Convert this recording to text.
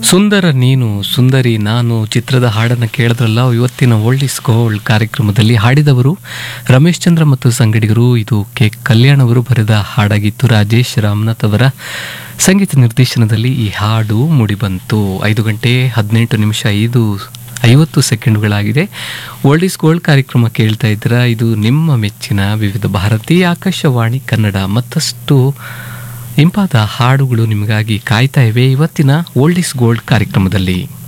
ಸುಂದರ ನೀನು ಸುಂದರಿ ನಾನು ಚಿತ್ರದ ಹಾಡನ್ನು ಕೇಳಿದ್ರಲ್ಲ ಇವತ್ತಿನ ಓಲ್ಡ್ ಇಸ್ ಗೋಲ್ಡ್ ಕಾರ್ಯಕ್ರಮದಲ್ಲಿ ಹಾಡಿದವರು ರಮೇಶ್ ಚಂದ್ರ ಮತ್ತು ಸಂಗಡಿಗರು ಇದು ಕೆ ಕಲ್ಯಾಣ್ ಅವರು ಬರೆದ ಹಾಡಾಗಿತ್ತು ರಾಜೇಶ್ ರಾಮನಾಥ್ ಅವರ ಸಂಗೀತ ನಿರ್ದೇಶನದಲ್ಲಿ ಈ ಹಾಡು ಮೂಡಿಬಂತು ಐದು ಗಂಟೆ ಹದಿನೆಂಟು ನಿಮಿಷ ಐದು ಐವತ್ತು ಸೆಕೆಂಡ್ಗಳಾಗಿದೆ ಓಲ್ಡ್ ಇಸ್ ಗೋಲ್ಡ್ ಕಾರ್ಯಕ್ರಮ ಕೇಳ್ತಾ ಇದ್ದೀರ ಇದು ನಿಮ್ಮ ಮೆಚ್ಚಿನ ವಿವಿಧ ಭಾರತೀಯ ಆಕಾಶವಾಣಿ ಕನ್ನಡ ಮತ್ತಷ್ಟು ಇಂಪಾದ ಹಾಡುಗಳು ನಿಮಗಾಗಿ ಕಾಯ್ತಾ ಇವೆ ಇವತ್ತಿನ ಓಲ್ಡ್ ಇಸ್ ಗೋಲ್ಡ್ ಕಾರ್ಯಕ್ರಮದಲ್ಲಿ